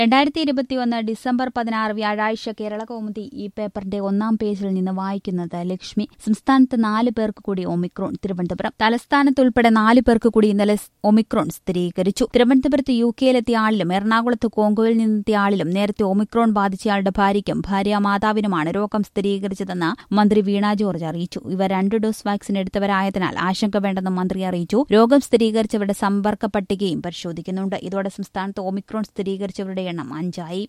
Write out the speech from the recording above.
രണ്ടായിരത്തി ഇരുപത്തിയൊന്ന് ഡിസംബർ പതിനാറ് വ്യാഴാഴ്ച കേരള കൗമുദി ഈ പേപ്പറിന്റെ ഒന്നാം പേജിൽ നിന്ന് വായിക്കുന്നത് ലക്ഷ്മി സംസ്ഥാനത്ത് നാല് പേർക്ക് കൂടി ഒമിക്രോൺ തിരുവനന്തപുരം തലസ്ഥാനത്തുൾപ്പെടെ നാല് പേർക്ക് കൂടി ഇന്നലെ ഒമിക്രോൺ സ്ഥിരീകരിച്ചു തിരുവനന്തപുരത്ത് യു കെയിലെത്തിയ ആളിലും എറണാകുളത്ത് കോങ്കോയിൽ നിന്നെത്തിയ ആളിലും നേരത്തെ ഒമിക്രോൺ ബാധിച്ചയാളുടെ ഭാര്യയ്ക്കും ഭാര്യ മാതാവിനുമാണ് രോഗം സ്ഥിരീകരിച്ചതെന്ന് മന്ത്രി വീണ ജോർജ് അറിയിച്ചു ഇവർ രണ്ട് ഡോസ് വാക്സിൻ എടുത്തവരായതിനാൽ ആശങ്ക വേണ്ടെന്നും മന്ത്രി അറിയിച്ചു രോഗം സ്ഥിരീകരിച്ചവരുടെ സമ്പർക്ക പട്ടികയും പരിശോധിക്കുന്നുണ്ട് ഇതോടെ സംസ്ഥാനത്ത് ഒമിക്രോൺ സ്ഥിരീകരിച്ചവരുടെ എണ്ണം അഞ്ചായി